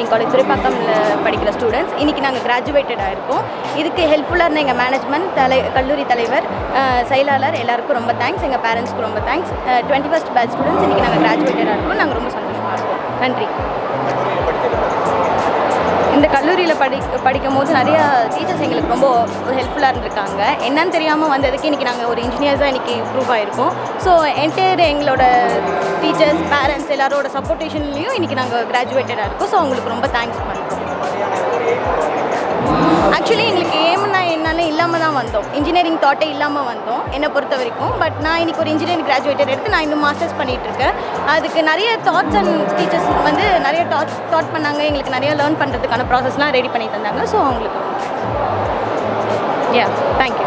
engineering college துறைப்பாக்கம்ல படிக்கிற students இன்றைக்கி நாங்கள் கிராஜுவேட்டட் ஆகிருக்கோம் இதுக்கு ஹெல்ப்ஃபுல்லாக இருந்த எங்கள் மேனேஜ்மெண்ட் தலை கல்லூரி தலைவர் அஹ், செயலாளர் எல்லாருக்கும் ரொம்ப தேங்க்ஸ் எங்கள் பேரண்ட்ஸ்க்கு ரொம்ப thanks twenty first batch students இன்றைக்கி நாங்கள் கிராஜுவேட்டடாக இருக்கோம் நாங்கள் ரொம்ப சந்தோஷமாக இருக்கோம் நன்றி இந்த கல்லூரியில் படி படிக்கும் போது நிறைய டீச்சர்ஸ் எங்களுக்கு ரொம்ப ஹெல்ப்ஃபுல்லாக இருந்திருக்காங்க என்னன்னு தெரியாமல் வந்ததுக்கு இன்றைக்கி நாங்கள் ஒரு இன்ஜினியர்ஸாக இன்றைக்கி ப்ரூவ் ஆகிருக்கோம் ஸோ என்டையர் எங்களோட டீச்சர்ஸ் பேரண்ட்ஸ் எல்லாரோட சப்போர்ட்டேஷன்லேயும் இன்றைக்கி நாங்கள் கிராஜுவேட்டடாக இருக்கோம் ஸோ அவங்களுக்கு ரொம்ப தேங்க்ஸ் பண்ணுறோம் ஆக்சுவலி எங்களுக்கு ஏம்னா என்னன்னு இல்லாமல் தான் வந்தோம் இன்ஜினியரிங் தாட்டே இல்லாமல் வந்தோம் என்னை பொறுத்த வரைக்கும் பட் நான் இன்னைக்கு ஒரு இன்ஜினியரிங் கிராஜுவேட்டட் எடுத்து நான் இன்னும் மாஸ்டர்ஸ் பண்ணிட்டு இருக்கேன் அதுக்கு நிறைய தாட்ஸ் அண்ட் டீச்சர்ஸ் வந்து நிறைய தாட்ஸ் தாட் பண்ணாங்க எங்களுக்கு நிறைய லேர்ன் பண்ணுறதுக்கான ப்ராசஸ்லாம் ரெடி பண்ணி தந்தாங்க ஸோ அவங்களுக்கு யா தேங்க்யூ